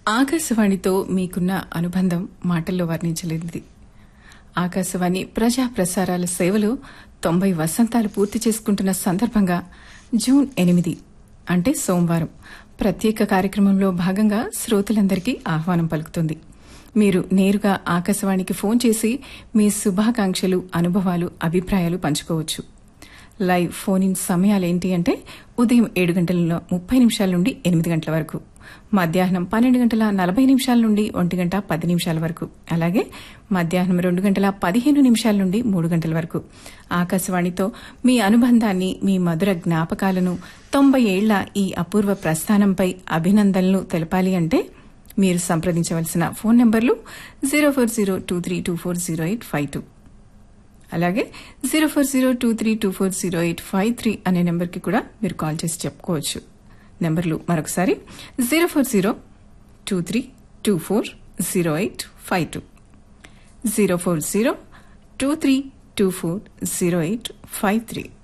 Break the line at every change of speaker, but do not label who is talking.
ఆకాశవాణితో మీకున్న అనుబంధం మాటల్లో వర్ణించలేనిది ఆకాశవాణి ప్రజా ప్రసారాల సేవలు తొంభై వసంతాలు పూర్తి చేసుకుంటున్న సందర్భంగా జూన్ ఎనిమిది అంటే సోమవారం ప్రత్యేక కార్యక్రమంలో భాగంగా శ్రోతలందరికీ ఆహ్వానం పలుకుతుంది మీరు నేరుగా ఆకాశవాణికి ఫోన్ చేసి మీ శుభాకాంక్షలు అనుభవాలు అభిప్రాయాలు పంచుకోవచ్చు లైవ్ ఫోన్ ఇన్ సమయాలేంటి అంటే ఉదయం ఏడు గంటల ముప్పై నిమిషాల నుండి ఎనిమిది గంటల వరకు మధ్యాహ్నం పన్నెండు గంటల నలభై నిమిషాల నుండి ఒంటి గంట పది నిమిషాల వరకు అలాగే మధ్యాహ్నం రెండు గంటల పదిహేను నిమిషాల నుండి మూడు గంటల వరకు ఆకాశవాణితో మీ అనుబంధాన్ని మీ మధుర జ్ఞాపకాలను తొంభై ఏళ్ల ఈ అపూర్వ ప్రస్థానంపై అభినందనలు తెలపాలి అంటే మీరు సంప్రదించవలసిన ఫోన్ నంబర్లు zero four zero two three two four zero eight five two అలాగే zero four zero two three two four zero eight five three అనే నెంబర్కి కూడా మీరు కాల్ చేసి చెప్పుకోవచ్చు నెంబర్లు మరొకసారి zero four zero two three two four zero eight five two zero four zero two three two four zero eight five three